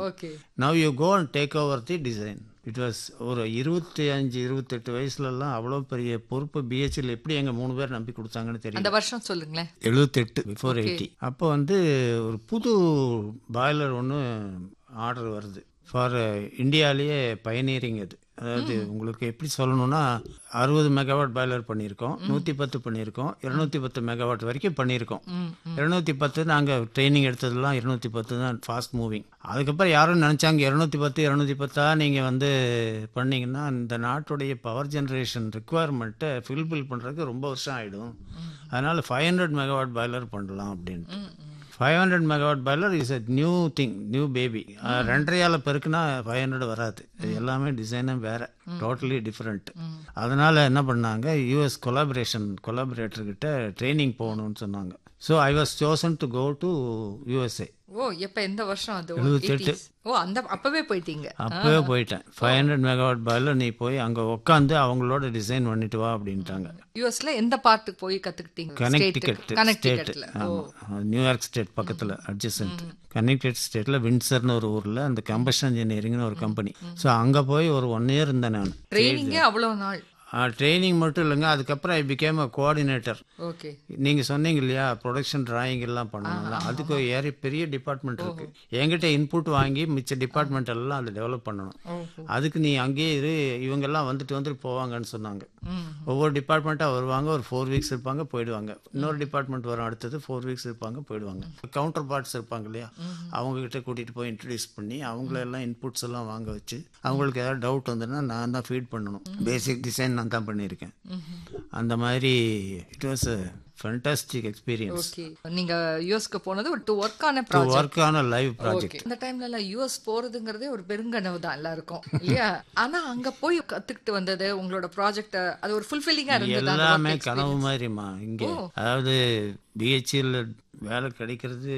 Okay now you go and take over the design it was ஒரு இருபத்தி அஞ்சு இருபத்தெட்டு வயசுலலாம் அவ்வளோ பெரிய பொறுப்பு பிஹெச்எல் எப்படி எங்கள் மூணு பேர் நம்பி கொடுத்தாங்கன்னு தெரியும் அந்த வருஷம் சொல்லுங்களேன் எழுபத்தெட்டு பிஃபோர் எயிட்டி அப்போ வந்து ஒரு புது பாய்லர் ஒன்று ஆர்டர் வருது ஃபார் இந்தியாலேயே பயனீரிங் அது அதாவது உங்களுக்கு எப்படி சொல்லணும்னா அறுபது மெகாவாட் பாய்லர் பண்ணியிருக்கோம் நூற்றி பத்து பண்ணியிருக்கோம் இருநூத்தி பத்து மெகாவாட் வரைக்கும் பண்ணியிருக்கோம் இருநூத்தி பத்து நாங்கள் ட்ரைனிங் எடுத்ததெல்லாம் இருநூத்தி பத்து தான் ஃபாஸ்ட் மூவிங் அதுக்கப்புறம் யாரும் நினச்சாங்க இருநூத்தி பத்து இருநூத்தி பத்தா நீங்கள் வந்து பண்ணீங்கன்னா இந்த நாட்டுடைய பவர் ஜென்ரேஷன் ரிக்குவயர்மெண்ட்டை ஃபில்பில் பண்ணுறதுக்கு ரொம்ப வருஷம் ஆகிடும் அதனால் ஃபைவ் ஹண்ட்ரட் மெகாவாட் பாய்லர் பண்ணலாம் அப்படின்ட்டு five hundred megawatt boiler is a new thing new baby ரெண்டரையால பெருக்குனா ஃபைவ் ஹண்ட்ரட் வராது இது எல்லாமே டிசைனும் வேற டோட்டலி டிஃப்ரெண்ட் அதனால என்ன பண்ணாங்க யூஎஸ் கொலாபரேஷன் கொலாபரேட்டர்கிட்ட ட்ரைனிங் போகணும்னு சொன்னாங்க so I was chosen to go to USA ஓ எப்ப எந்த வருஷம் அது எழுபத்தெட்டு. 80s? ஓ அந்த அப்பவே போயிட்டீங்க அப்போவே போயிட்டேன் ஃபைவ் ஹண்ட்ரட் மெகாவாட் பாய்லர் நீ போய் அங்கே உட்காந்து அவங்களோட டிசைன் பண்ணிட்டு வா அப்படின்ட்டாங்க யூஎஸ்ல எந்த பார்ட்டுக்கு போய் கத்துக்கிட்டீங்க கனெக்டிகட் ஸ்டேட் கனெக்டிகட்ல ஆமாம் நியூயார்க் ஸ்டேட் பக்கத்தில் அட்ஜசன்ட் கனெக்டிகட் ஸ்டேட்டில் வின்சர்னு ஒரு ஊரில் அந்த கம்பஷன் இன்ஜினியரிங்னு ஒரு கம்பெனி ஸோ அங்கே போய் ஒரு ஒன் இயர் இருந்தேன் நான் ட்ரைனிங்கே அவ்வளவு நாள் ட்ரைனிங் மட்டும் இல்லைங்க அதுக்கப்புறம் I became a coordinator okay நீங்கள் சொன்னீங்க இல்லையா ப்ரொடக்ஷன் டிராயிங் எல்லாம் பண்ணணும்ல அதுக்கு ஒரு ஏறி பெரிய டிபார்ட்மெண்ட் இருக்கு என்கிட்ட இன்புட் வாங்கி மிச்ச டிபார்ட்மெண்ட் எல்லாம் அதை டெவலப் பண்ணணும் அதுக்கு நீ அங்கேயே இரு இவங்கெல்லாம் வந்துட்டு வந்துட்டு போவாங்கன்னு சொன்னாங்க ஒவ்வொரு டிபார்ட்மெண்ட்டாக வருவாங்க ஒரு ஃபோர் வீக்ஸ் இருப்பாங்க போயிடுவாங்க இன்னொரு டிபார்ட்மெண்ட் வரும் அடுத்தது ஃபோர் வீக்ஸ் இருப்பாங்க போயிடுவாங்க கவுண்டர் பார்ட்ஸ் இருப்பாங்க இல்லையா அவங்க கிட்ட கூட்டிகிட்டு போய் இன்ட்ரடியூஸ் பண்ணி அவங்கள எல்லாம் இன்புட்ஸ் எல்லாம் வாங்க வச்சு அவங்களுக்கு ஏதாவது டவுட் வந்ததுன்னா நான் தான் ஃபீட் பண்ணணும் பேசிக் டிசைன் நான் தான் பண்ணியிருக்கேன் அந்த மாதிரி it was a fantastic experience okay நீங்க யூஎஸ்க்கு போனது ஒரு டூ ஒர்க்கான ப்ராஜெக்ட் ஒர்க் ஆன லைவ் ப்ராஜெக்ட் ஓகே அந்த டைம்ல எல்லாம் யூஎஸ் போறதுங்கிறதே ஒரு பெருங்கனவு தான் எல்லாருக்கும் இல்லையா ஆனா அங்க போய் கத்துக்கிட்டு வந்தது உங்களோட ப்ராஜெக்ட் அது ஒரு ஃபுல்ஃபில்லிங்கா இருந்தது அந்த எல்லாமே work கனவு மாதிரிம்மா இங்கே அதாவது பிஹெச்சியில் வேலை கிடைக்கிறது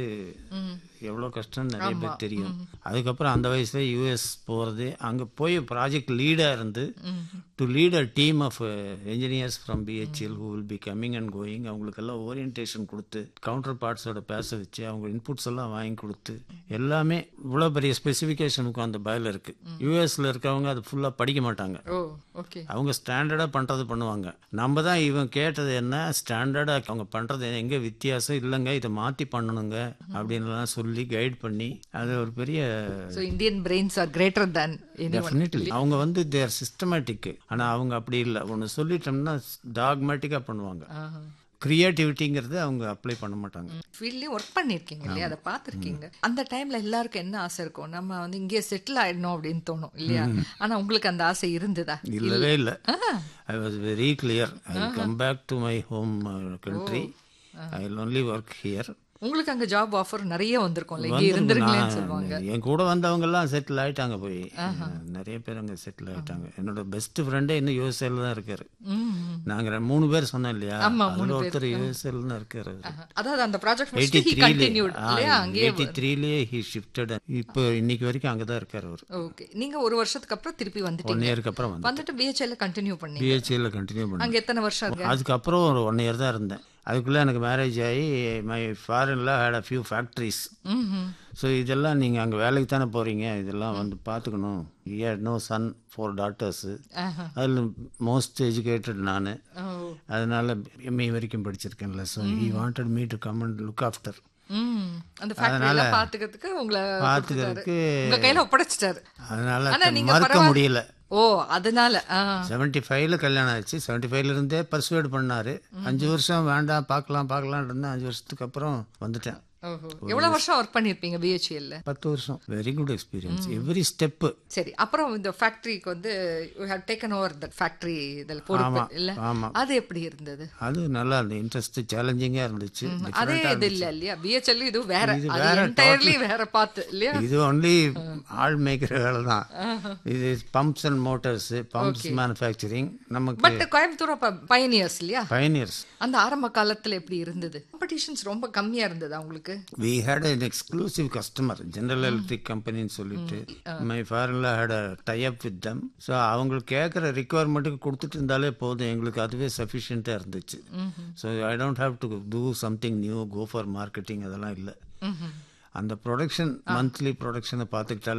எவ்வளோ கஷ்டம்னு நிறைய பேர் தெரியும் அதுக்கப்புறம் அந்த வயசுல யூஎஸ் போகிறது அங்கே போய் ப்ராஜெக்ட் லீடாக இருந்து to lead a team of engineers from BHEL who will be coming and going அவங்களுக்கெல்லாம் ஓரியன்டேஷன் கொடுத்து கவுண்டர் பார்ட்ஸோட பேச வச்சு அவங்க இன்புட்ஸ் எல்லாம் வாங்கி கொடுத்து எல்லாமே இவ்வளோ பெரிய ஸ்பெசிஃபிகேஷனுக்கும் அந்த பயல் இருக்கு யூஎஸ்ல இருக்கவங்க அது ஃபுல்லாக படிக்க மாட்டாங்க ஓ ஓகே அவங்க ஸ்டாண்டர்டாக பண்ணுறது பண்ணுவாங்க நம்ம தான் இவன் கேட்டது என்ன ஸ்டாண்டர்டாக அவங்க பண்ணுறது எங்கே வித்தியாசம் இல்லைங்க இதை மாற்றி பண்ணணுங்க அப்படின்லாம் சொல்லி கைட் பண்ணி அது ஒரு பெரிய so Indian brains are greater than any definitely அவங்க வந்து தேர் சிஸ்டமேட்டிக் ஆனால் அவங்க அப்படி இல்லை ஒன்று சொல்லிட்டோம்னா டாக்மேட்டிக்காக பண்ணுவாங்க கிரியேட்டிவிட்டிங்கிறது அவங்க அப்ளை பண்ண மாட்டாங்க ஃபீல்ட்லயும் ஒர்க் பண்ணிருக்கீங்க இல்லையா அதை பார்த்துருக்கீங்க அந்த டைம்ல எல்லாருக்கும் என்ன ஆசை இருக்கும் நம்ம வந்து இங்கேயே செட்டில் ஆயிடணும் அப்படின்னு தோணும் இல்லையா ஆனா உங்களுக்கு அந்த ஆசை இருந்ததா இல்லவே இல்லை I was very clear I come back to my home country I only work here உங்களுக்கு அங்க ஜாப் ஆஃபர் நிறைய வந்திருக்கும்ல இங்கே இருந்துருங்களேன்னு சொல்லுவாங்க என் கூட வந்தவங்க எல்லாம் செட்டில் ஆயிட்டாங்க போய் நிறைய பேர் அங்க செட்டில் ஆயிட்டாங்க என்னோட பெஸ்ட் ஃப்ரெண்டே இன்னும் யூஎஸ்ஏல தான் இருக்காரு நாங்க ரெ- மூணு பேர் சொன்னோம் இல்லையா அதுல ஒருத்தர் யூஎஸ்ஏல தான் இருக்காரு அதாவது அந்த ப்ராஜெக்ட் எயிட்டி முடிச்சுட்டு கண்டினியூட் இல்லையா த்ரீல அங்கேயே எயிட்டி த்ரீலேயே ஹி ஷிஃப்டட் இப்போ இன்னைக்கு வரைக்கும் அங்கே தான் இருக்காரு அவர் ஓகே நீங்க ஒரு வருஷத்துக்கு அப்புறம் திருப்பி ஒன் வந்துட்டீங்க இயருக்கு அப்புறம் வந்து வந்துட்டு பிஹெச்எல்ல கண்டினியூ பண்ணீங்க பிஹெச்ஏல கண்டினியூ பண்ணேன் அங்க எத்தனை வருஷம் இருக்கு அதுக்கப்புறம் ஒரு ஒன் இயர் தான் இருந்தேன் அதுக்குள்ளே எனக்கு மேரேஜ் ஆகி மை ஃபாரின்ல ஹேட் அ ஃபியூ ஃபேக்ட்ரிஸ் ம்ஹும். ஸோ இதெல்லாம் நீங்கள் அங்கே வேலைக்கு தானே போகிறீங்க இதெல்லாம் வந்து பார்த்துக்கணும் ஏ நோ சன் ஃபோர் டாட்டர்ஸு ஆஹா. அதில் மோஸ்ட் எஜுகேட்டட் நான் ஓ அதனால எம்ஏ வரைக்கும் படிச்சிருக்கேன்ல so he wanted me to come and look after ம் அந்த ஃபேக்டரி எல்லாம் பாத்துக்கிறதுக்கு உங்களை பார்த்துக்கிறதுக்கு உங்க கையில ஒப்படைச்சிட்டாரு அதனால ஆனா நீங்க மறுக்க பரவா- முடியல ஓ அதனால ஆ செவன்ட்டி ஃபைவ்ல கல்யாணம் ஆச்சு செவன்ட்டி ஃபைவ்ல இருந்தே பர்சுவேட் பண்ணாரு அஞ்சு வருஷம் வேண்டாம் பார்க்கலாம் பார்க்கலாம் இருந்தேன் அஞ்சு வருஷத்துக்கு அப்புறம் வந்துட்டேன் ஓஹோ எவ்வளவு வருஷம் ஒர்க் பண்ணிருப்பீங்க பிஹெச்எல்ல பத்து வருஷம் very good experience every step சரி அப்புறம் இந்த ஃபேக்டரிக்கு வந்து you have taken over the factory இதில் பொறுப்பு இல்ல ஆமா. அது எப்படி இருந்தது அது நல்லா இருந்தது இன்ட்ரெஸ்ட் சேலஞ்சிங்காக இருந்துச்சு அதே different-ஆ இது இல்ல இல்லையா பிஹெச்எல் இது வேற இது அது வேற, என்டையர்லி வேற பார்த்து இல்லையா இது ஒன்லி ஆள் மேய்க்கிற வேலை தான் இது pumps and motors pumps manufacturing நமக்கு பட் கோயம்புத்தூர் அப்ப பயனியர்ஸ் இல்லையா பயனியர்ஸ் அந்த ஆரம்ப காலத்துல எப்படி இருந்தது காம்படிஷன்ஸ் ரொம்ப கம்மியா இருந்தது அவங்களுக்கு we had an exclusive customer General Electric கம்பெனின்னு சொல்லிட்டு மை ஃபாரின்ல had a type with them so அவங்களுக்கு கேட்குற ரிக்குவயர்மெண்ட்டுக்கு கொடுத்துட்டு இருந்தாலே போதும் எங்களுக்கு அதுவே சஃபிஷியண்ட்டாக இருந்துச்சு so I don't have to do something new go for marketing அதெல்லாம் இல்லை அந்த ப்ரொடக்ஷன் மந்த்லி ப்ரொடக்ஷனை பார்த்துக்கிட்டாலே